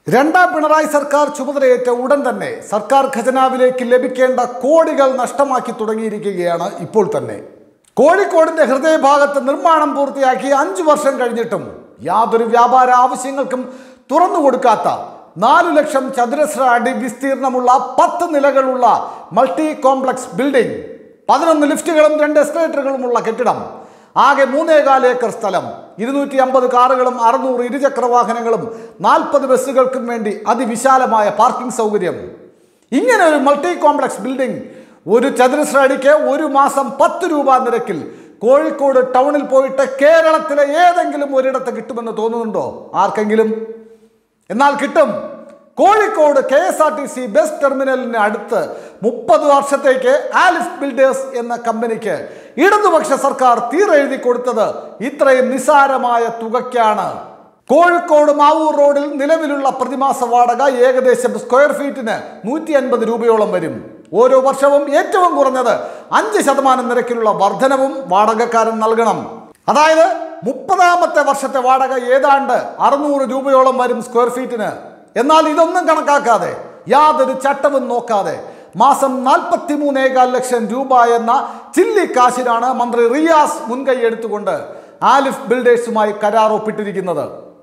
രണ്ടാം പിണറായി സർക്കാർ ചുമതലയേറ്റ ഉടൻ തന്നെ സർക്കാർ ഖജനാവിലേക്ക് ലഭിക്കേണ്ട കോടികൾ നഷ്ടമാക്കി തുടങ്ങിയിരിക്കുകയാണ് ഇപ്പോൾ തന്നെ കോഴിക്കോടിന്റെ ഹൃദയഭാഗത്ത് നിർമ്മാണം പൂർത്തിയാക്കി അഞ്ചു വർഷം കഴിഞ്ഞിട്ടും യാതൊരു വ്യാപാര ആവശ്യങ്ങൾക്കും തുറന്നു കൊടുക്കാത്ത നാലു ലക്ഷം ചതുരശ്ര അടി വിസ്തീർണമുള്ള പത്ത് നിലകളുള്ള മൾട്ടി കോംപ്ലക്സ് ബിൽഡിംഗ് പതിനൊന്ന് ലിഫ്റ്റുകളും രണ്ട് എസ്കലേറ്ററുകളുമുള്ള കെട്ടിടം ആകെ മൂന്നേകാൽ ഏക്കർ സ്ഥലം ഇരുന്നൂറ്റി അമ്പത് കാറുകളും അറുന്നൂറ് ഇരുചക്ര വാഹനങ്ങളും നാൽപ്പത് ബസ്സുകൾക്കും വേണ്ടി അതിവിശാലമായ പാർക്കിംഗ് സൗകര്യം ഇങ്ങനെ ഒരു മൾട്ടി കോംപ്ലക്സ് ബിൽഡിംഗ് ഒരു ചതുരശ്ര അടിക്ക് ഒരു മാസം പത്ത് രൂപ നിരക്കിൽ കോഴിക്കോട് ടൗണിൽ പോയിട്ട് കേരളത്തിലെ ഏതെങ്കിലും ഒരിടത്ത് കിട്ടുമെന്ന് തോന്നുന്നുണ്ടോ ആർക്കെങ്കിലും എന്നാൽ കിട്ടും Kozhikode K S R T C bus ടെർമിനലിന് അടുത്ത് മുപ്പത് വർഷത്തേക്ക് ആലിഫ് ബിൽഡേഴ്സ് എന്ന കമ്പനിക്ക് ഇടതുപക്ഷ സർക്കാർ തീരെഴുതി കൊടുത്തത് ഇത്രയും നിസാരമായ തുകയ്ക്കാണ് കോഴിക്കോട് മാവൂർ റോഡിൽ നിലവിലുള്ള പ്രതിമാസ വാടക ഏകദേശം സ്ക്വയർ ഫീറ്റിന് നൂറ്റി അൻപത് രൂപയോളം വരും ഓരോ വർഷവും ഏറ്റവും കുറഞ്ഞത് അഞ്ച് ശതമാനം നിരക്കിലുള്ള വർധനവും വാടകക്കാരൻ നൽകണം അതായത് മുപ്പതാമത്തെ വർഷത്തെ വാടക ഏതാണ്ട് അറുന്നൂറ് രൂപയോളം വരും സ്ക്വയർ ഫീറ്റിന് എന്നാൽ ഇതൊന്നും കണക്കാക്കാതെ യാതൊരു ചട്ടവും നോക്കാതെ മാസം നാൽപ്പത്തി മൂന്നേകാൽ ലക്ഷം രൂപ എന്ന ചില്ലിക്കാശിനാണ് മന്ത്രി റിയാസ് മുൻകൈ എടുത്തുകൊണ്ട് ആലിഫ് ബിൽഡേഴ്സുമായി കരാർ ഒപ്പിട്ടിരിക്കുന്നത്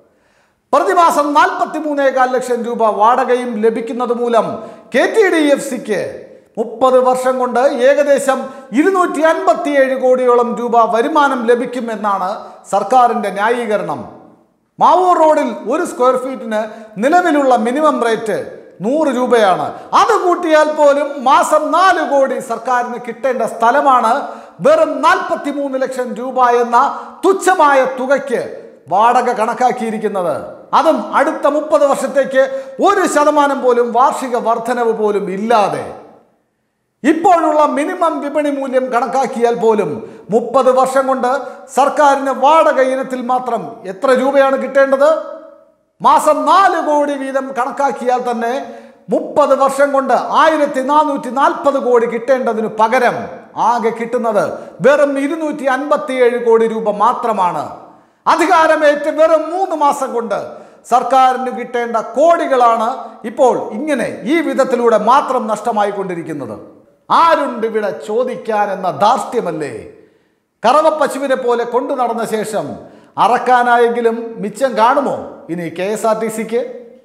പ്രതിമാസം നാൽപ്പത്തി മൂന്നേകാൽ ലക്ഷം രൂപ വാടകയും ലഭിക്കുന്നത് മൂലം കെ ടി ഡി എഫ് സിക്ക് മുപ്പത് വർഷം കൊണ്ട് ഏകദേശം ഇരുന്നൂറ്റി അൻപത്തിയേഴ് കോടിയോളം രൂപ വരുമാനം ലഭിക്കുമെന്നാണ് സർക്കാരിന്റെ ന്യായീകരണം മാവൂർ റോഡിൽ ഒരു സ്ക്വയർ ഫീറ്റിന് നിലവിലുള്ള മിനിമം റേറ്റ് നൂറ് രൂപയാണ് അത് കൂട്ടിയാൽ പോലും മാസം നാല് കോടി സർക്കാരിന് കിട്ടേണ്ട സ്ഥലമാണ് വെറും നാൽപ്പത്തി മൂന്ന് ലക്ഷം രൂപ എന്ന തുച്ഛമായ തുകയ്ക്ക് വാടക കണക്കാക്കിയിരിക്കുന്നത് അതും അടുത്ത മുപ്പത് വർഷത്തേക്ക് ഒരു ശതമാനം പോലും വാർഷിക വർധനവ് പോലും ഇല്ലാതെ ഇപ്പോഴുള്ള മിനിമം വിപണി മൂല്യം കണക്കാക്കിയാൽ പോലും മുപ്പത് വർഷം കൊണ്ട് സർക്കാരിന് വാടക ഇനത്തിൽ മാത്രം എത്ര രൂപയാണ് കിട്ടേണ്ടത് മാസം നാല് കോടി വീതം കണക്കാക്കിയാൽ തന്നെ മുപ്പത് വർഷം കൊണ്ട് ആയിരത്തി നാനൂറ്റി നാൽപ്പത് കോടി കിട്ടേണ്ടതിനു പകരം ആകെ കിട്ടുന്നത് വെറും ഇരുന്നൂറ്റി അൻപത്തിയേഴ് കോടി രൂപ മാത്രമാണ് അധികാരമേറ്റ് വെറും മൂന്ന് മാസം കൊണ്ട് സർക്കാരിന് കിട്ടേണ്ട കോടികളാണ് ഇപ്പോൾ ഇങ്ങനെ ഈ വിധത്തിലൂടെ മാത്രം നഷ്ടമായിക്കൊണ്ടിരിക്കുന്നത് ആരുണ്ട് ഇവിടെ ചോദിക്കാൻ എന്ന ധാർഷ്ട്യമല്ലേ കറവ പശുവിനെ പോലെ കൊണ്ടു നടന്ന ശേഷം അറക്കാനായെങ്കിലും മിച്ചം കാണുമോ ഇനി കെ എസ് ആർ ടി സിക്ക്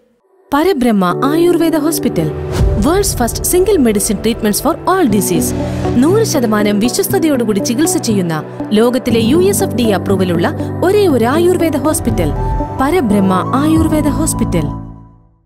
Parabrahma Ayurveda hospital world's first single medicine treatments for all disease നൂറ് ശതമാനം വിശ്വസ്തയോടുകൂടി ചികിത്സ ചെയ്യുന്ന ലോകത്തിലെ യു എസ് എഫ് ഡി അപ്രൂവലുള്ള ഒരേ ഒരു ആയുർവേദ ഹോസ്പിറ്റൽ പരബ്രഹ്മ ആയുർവേദ ഹോസ്പിറ്റൽ